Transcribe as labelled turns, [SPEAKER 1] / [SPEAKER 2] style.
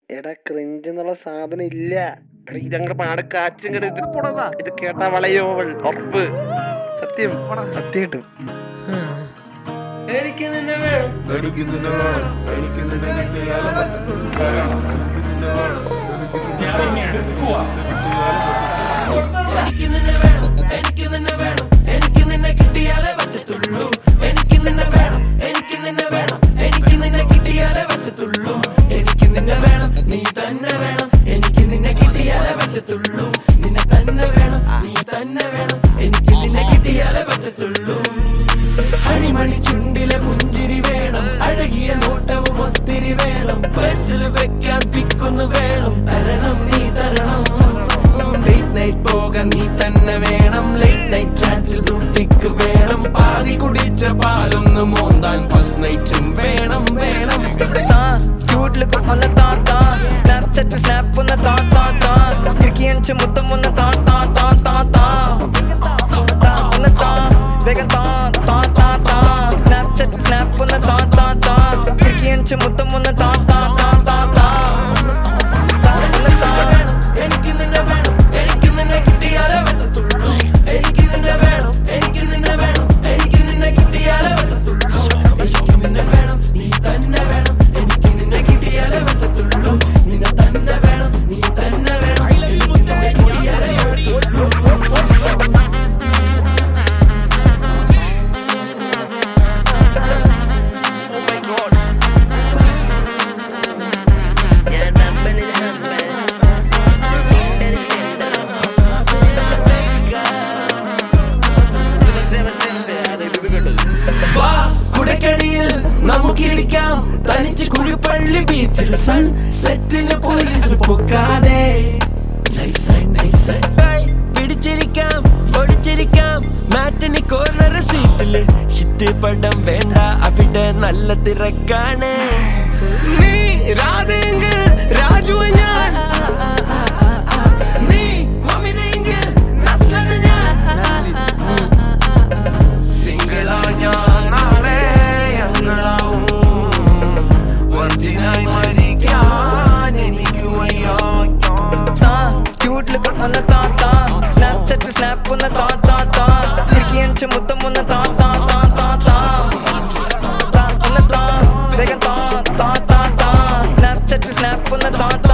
[SPEAKER 1] എടാ ക്രിഞ്ച് എന്നുള്ള സാധനം ഇല്ല എടാ ഇതങ്ങടെ പാട് കാറ്റും കൂടെ ഇത്
[SPEAKER 2] പോടാ
[SPEAKER 1] ഇത് കേട്ടാ വളയോ അവൾ ഉറപ്പ് സത്യം സത്യമായിട്ടും എനിക്ക് നിന്നെ വേണം
[SPEAKER 3] എനിക്ക് നിന്നെ വേണം എനിക്ക് നിന്നെ കിട്ടിയാലേ പറ്റത്തുള്ളൂ. വേണം. എനിക്ക് നിന്നെ വേണം എനിക്ക് നിന്നെ വേണം.
[SPEAKER 4] എനിക്ക് നിന്നെ വേണം എനിക്ക് നിന്നെ വേണം എനിക്ക് നിന്നെ കിട്ടിയാലേ പറ്റത്തുള്ളൂ എനിക്ക് നിന്നെ വേണം എനിക്ക് നിന്നെ വേണം എനിക്ക് നിന്നെ കിട്ടിയാലേ പറ്റത്തുള്ളൂ എനിക്ക് നിന്നെ വേണം നീ തന്നെ വേണം എനിക്ക് നിന്നെ കിട്ടിയാലേ പറ്റത്തുള്ളൂ നിന്നെ തന്നെ വേണം നീ തന്നെ വേണം എനിക്ക് നിന്നെ കിട്ടിയാലേ പറ്റത്തുള്ളൂ അണിമണി ചുണ്ടിലെ പുഞ്ചിരി വേണം അഴകിയ നോട്ടവും ഒത്തിരി വേണം ബസ്സിൽ വെക്കാൻ പിക്കൊന്നു വേണം തരണം നീ തരണം ലേറ്റ് നൈറ്റ് പോകാൻ നീ തന്നെ വേണം ലേറ്റ് നൈറ്റ് ചാറ്റിൽ ബ്യൂട്ടിക്ക് വേണം പാതി കുടിച്ച പാലൊന്ന് മോന്താൻ ഫസ്റ്റ് നൈറ്റും വേണം വേണം
[SPEAKER 5] ക്യൂട്ട് ലുക്ക് ഒന്ന് താ താ സ്നാപ്ചാറ്റ് സ്നാപ്പ് ഒന്ന് താ താ താ ഇറുക്കി അണിച്ച് മുത്തം ഒന്ന് താ താ താ താ താ താ ഒന്ന് താ വേഗം താ താ താ താ സ്നാപ്ചാറ്റ് സ്നാപ്പ് ഒന്ന് താ താ താ ഇറുക്കി അണിച്ച് മുത്തം ഒന്ന് താ താ താ താ താ താ ഒന്ന് താ
[SPEAKER 4] എനിക്ക് നിന്നെ വേണം എനിക്ക് നിന്നെ കിട്ടിയാലേ പറ്റത്തുള്ളൂ എനിക്ക് നിന്നെ വേണം എനിക്ക് നിന്നെ വേണം എനിക്ക് നിന്നെ കിട്ടിയാലേ പറ്റത്തുള്ളൂ എനിക്ക് നിന്നെ വേണം നീ തന്നെ വേണം എനിക്ക് നിന്നെ കിട്ടിയാലേ പറ്റത്തുള്ളൂ നിന്നെ തന്നെ വേണം നീ തന്നെ വേണം എനിക്ക് നിന്നെ കിട്ടിയാലേ പറ്റത്തുള്ളൂ
[SPEAKER 1] ഞാൻ അമ്പനിൽ അമ്പൻ
[SPEAKER 4] വാ കുടക്കടിയിൽ നമുക്കിരിക്കാം തനിച്ച് കുഴിപ്പള്ളി ബീച്ചിൽ സൺ സെറ്റിന് പോലീസ് പൊക്കാതെ നൈസായി, നൈസായി. ഏയ്, പിടിച്ചിരിക്കാം ഒടിച്ചിരിക്കാം മാറ്റിന് കോർണർ സീറ്റില് ഹിറ്റ് പടം വേണ്ട അവിടെ നല്ല തിരക്കാണ് നീ രാധെങ്കിൽ രാജു ഞാൻ നീ മമിതയെങ്കിൽ നസ്ലന് ഞാൻ സിംഗിളാ ഞാൻ നാളെ ഞങ്ങളാവും വർജിനായി മരിക്കാൻ എനിക്ക് വയ്യ
[SPEAKER 5] താ ക്യൂട്ട് ലുക്ക് ഒന്ന് താ താ സ്നാപ്ചാറ്റ് സ്നാപ്പ് ഒന്ന് താ താ താ ഇറുക്കി അണിച്ച് മുത്തം ഒന്ന് താ താ താ താ താ താ ഒന്ന് താ വേഗം താ താ താ താ സ്നാപ്ചാറ്റ് സ്നാപ്പ് ഒന്ന് താ